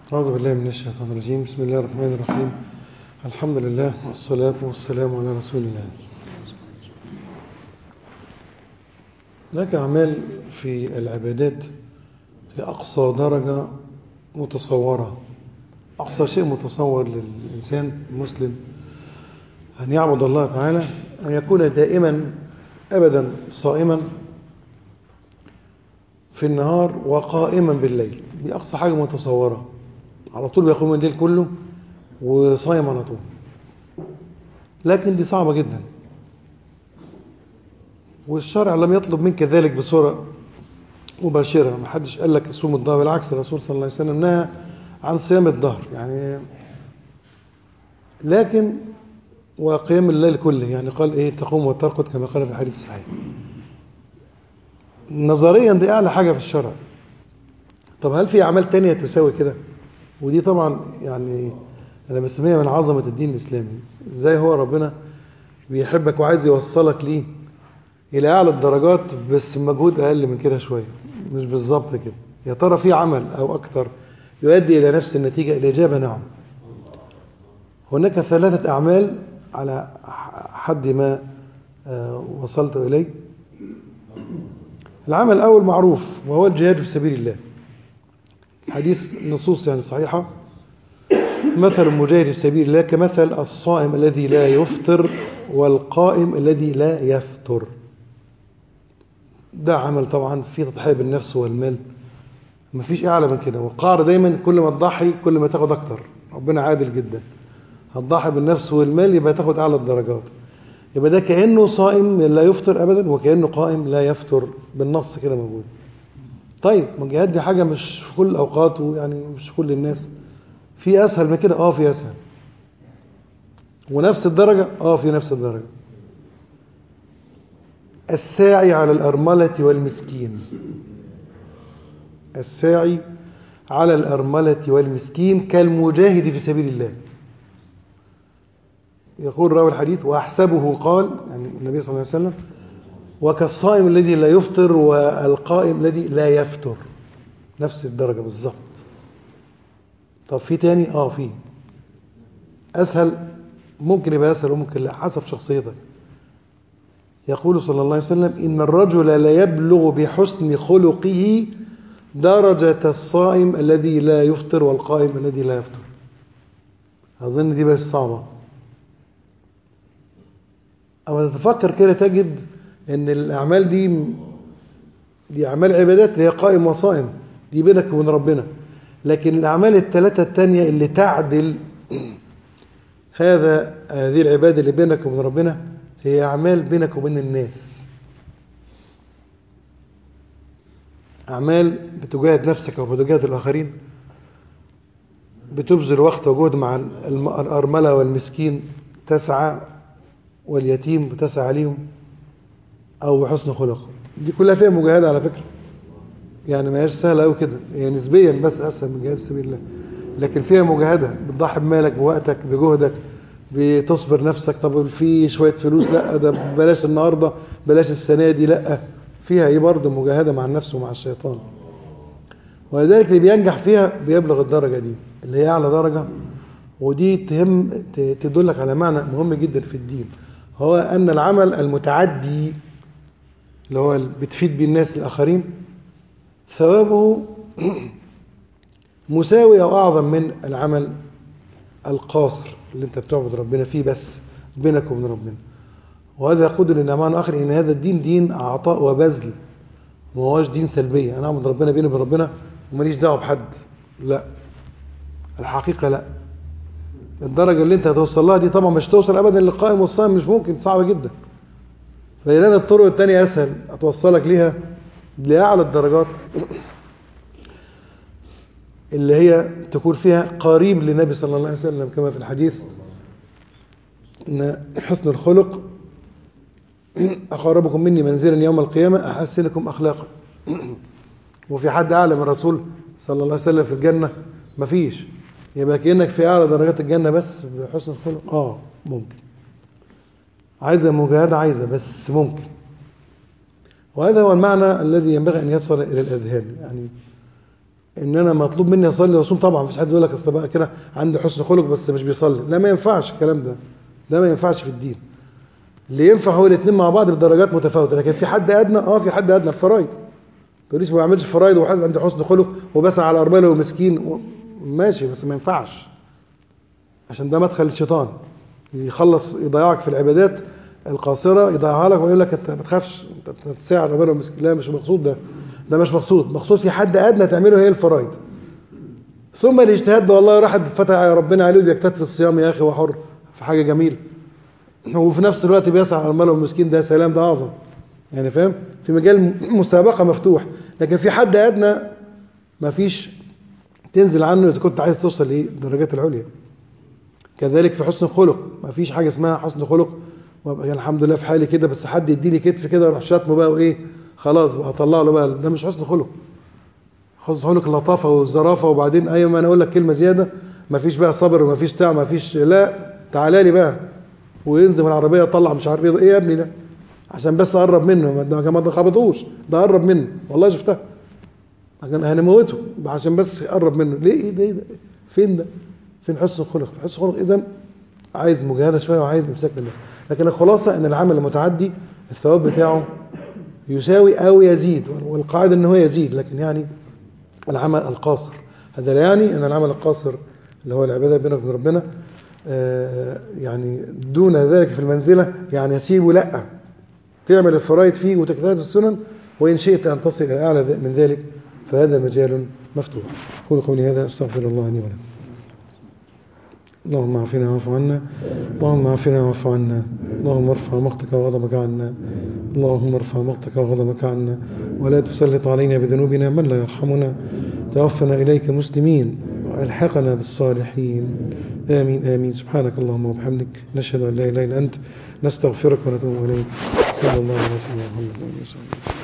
أعوذ بالله من الشيطان الرجيم بسم الله الرحمن الرحيم الحمد لله والصلاة والسلام على رسول الله هناك أعمال في العبادات هي أقصى درجة متصورة أقصى شيء متصور للإنسان المسلم أن يعبد الله تعالى أن يكون دائما أبدا صائما في النهار وقائما بالليل دي أقصى حاجة متصورة على طول بيقوم الليل كله وصايم على طول لكن دي صعبة جدا والشرع لم يطلب منك ذلك بصورة مباشرة ما حدش قال لك صوم الظهر بالعكس الرسول صلى الله عليه وسلم نهى عن صيام الظهر يعني لكن وقيام الليل كله يعني قال ايه تقوم وترقد كما قال في الحديث الصحيح نظريا دي اعلى حاجه في الشرع طب هل في اعمال تانية تساوي كده ودي طبعا يعني انا بسميها من عظمه الدين الاسلامي ازاي هو ربنا بيحبك وعايز يوصلك ليه الى اعلى الدرجات بس بمجهود اقل من كده شويه مش بالظبط كده يا ترى في عمل او اكتر يؤدي الى نفس النتيجه الاجابه نعم هناك ثلاثه اعمال على حد ما وصلت اليه العمل الاول معروف وهو الجهاد في سبيل الله حديث نصوص يعني صحيحه مثل المجاهد في سبيل الله كمثل الصائم الذي لا يفطر والقائم الذي لا يفطر ده عمل طبعا فيه تضحيه بالنفس والمال مفيش اعلى من كده والقاعده دايما كل ما تضحي كل ما تاخد اكتر ربنا عادل جدا هتضحي بالنفس والمال يبقى تاخد اعلى الدرجات يبقى ده كانه صائم لا يفطر ابدا وكانه قائم لا يفطر بالنص كده موجود طيب ما الجهاد دي حاجه مش في كل الاوقات ويعني مش في كل الناس في اسهل من كده اه في اسهل ونفس الدرجه اه في نفس الدرجه الساعي على الارمله والمسكين الساعي على الارمله والمسكين كالمجاهد في سبيل الله يقول راوي الحديث واحسبه قال يعني النبي صلى الله عليه وسلم وكالصائم الذي لا يفطر والقائم الذي لا يفطر نفس الدرجه بالظبط طب في تاني اه في اسهل ممكن يبقى اسهل وممكن لا حسب شخصيتك يقول صلى الله عليه وسلم ان الرجل لا يبلغ بحسن خلقه درجة الصائم الذي لا يفطر والقائم الذي لا يفطر أظن دي بس صعبة أما تتفكر كده تجد ان الاعمال دي دي اعمال عبادات اللي هي قائم وصائم دي بينك وبين ربنا لكن الاعمال الثلاثه الثانيه اللي تعدل هذا هذه العباده اللي بينك وبين ربنا هي اعمال بينك وبين الناس اعمال بتجاهد نفسك وبتجاهد الاخرين بتبذل وقت وجهد مع الارمله والمسكين تسعى واليتيم بتسعى عليهم او بحسن خلق دي كلها فيها مجاهده على فكره يعني ما هيش سهله قوي كده هي نسبيا بس اسهل من جهاد في سبيل الله لكن فيها مجاهده بتضحي بمالك بوقتك بجهدك بتصبر نفسك طب في شويه فلوس لا ده بلاش النهارده بلاش السنه دي لا فيها ايه برضه مجاهده مع النفس ومع الشيطان ولذلك اللي بينجح فيها بيبلغ الدرجه دي اللي هي اعلى درجه ودي تهم تدلك على معنى مهم جدا في الدين هو ان العمل المتعدي اللي هو بتفيد بيه الناس الاخرين ثوابه مساوي او اعظم من العمل القاصر اللي انت بتعبد ربنا فيه بس بينك وبين ربنا وهذا يقود الى معنى اخر ان هذا الدين دين عطاء وبذل ما هوش دين سلبيه انا اعبد ربنا بيني وبين ربنا وماليش دعوه بحد لا الحقيقه لا الدرجه اللي انت هتوصل لها دي طبعا مش توصل ابدا للقائم والصائم مش ممكن صعبه جدا بينما الطرق الثانيه اسهل هتوصلك ليها لاعلى الدرجات اللي هي تكون فيها قريب للنبي صلى الله عليه وسلم كما في الحديث ان حسن الخلق اقربكم مني منزلا يوم القيامه احسنكم اخلاقا وفي حد اعلى من الرسول صلى الله عليه وسلم في الجنه مفيش يبقى كانك في اعلى درجات الجنه بس بحسن الخلق اه ممكن عايزه مجاهده عايزه بس ممكن وهذا هو المعنى الذي ينبغي ان يصل الى الاذهان يعني ان انا مطلوب مني اصلي واصوم طبعا مفيش حد يقول لك اصل بقى كده عنده حسن خلق بس مش بيصلي لا ما ينفعش الكلام ده ده ما ينفعش في الدين اللي ينفع هو الاثنين مع بعض بدرجات متفاوته لكن في حد ادنى اه في حد ادنى الفرايض تقوليش ما بعملش فرايض وحاسس عندي حسن خلق وبسعى على ارمله ومسكين و... ماشي بس ما ينفعش عشان ده مدخل الشيطان يخلص يضيعك في العبادات القاصره يضيعها لك ويقول لك انت ما تخافش انت تساعد على ارمله ومسكين لا مش مقصود ده ده مش مقصود مقصود في حد ادنى تعمله هي الفرايض ثم الاجتهاد ده والله راح فتح ربنا عليه بيجتهد في الصيام يا اخي وحر في حاجه جميله وفي نفس الوقت بيسعى على المال والمسكين ده سلام ده اعظم يعني فاهم في مجال مسابقه مفتوح لكن في حد ادنى ما فيش تنزل عنه اذا كنت عايز توصل للدرجات العليا كذلك في حسن الخلق ما فيش حاجه اسمها حسن خلق وابقى يعني الحمد لله في حالي كده بس حد يديني كتف كده اروح شاتمه بقى وايه خلاص بقى اطلع له بقى ده مش حسن خلق حسن خلق اللطافه والظرافه وبعدين اي ما انا اقول لك كلمه زياده ما فيش بقى صبر وما فيش بتاع ما فيش لا تعالى لي بقى وينزل من العربيه يطلع مش عارف ايه ايه يا ابني ده عشان بس اقرب منه ما ما خبطوش ده قرب منه والله شفتها لكن هنموته عشان بس يقرب منه ليه ايه ده, إيه ده فين ده فين حسن الخلق حسن الخلق اذا عايز مجاهده شويه وعايز امساك بالنفس لكن الخلاصه ان العمل المتعدي الثواب بتاعه يساوي او يزيد والقاعده ان هو يزيد لكن يعني العمل القاصر هذا لا يعني ان العمل القاصر اللي هو العباده بينك وبين ربنا آه يعني دون ذلك في المنزله يعني يسيبه لا تعمل الفرائض فيه وتجتهد في السنن وان شئت ان تصل الى اعلى من ذلك فهذا مجال مفتوح قولوا قولي هذا استغفر الله لي ولكم اللهم عافنا واعف عنا اللهم عافنا واعف عنا اللهم ارفع مقتك وغضبك عنا اللهم ارفع مقتك وغضبك عنا ولا تسلط علينا بذنوبنا من لا يرحمنا توفنا إليك مسلمين والحقنا بالصالحين آمين آمين سبحانك اللهم وبحمدك نشهد أن لا إله إلا أنت نستغفرك ونتوب إليك صلى الله عليه وسلم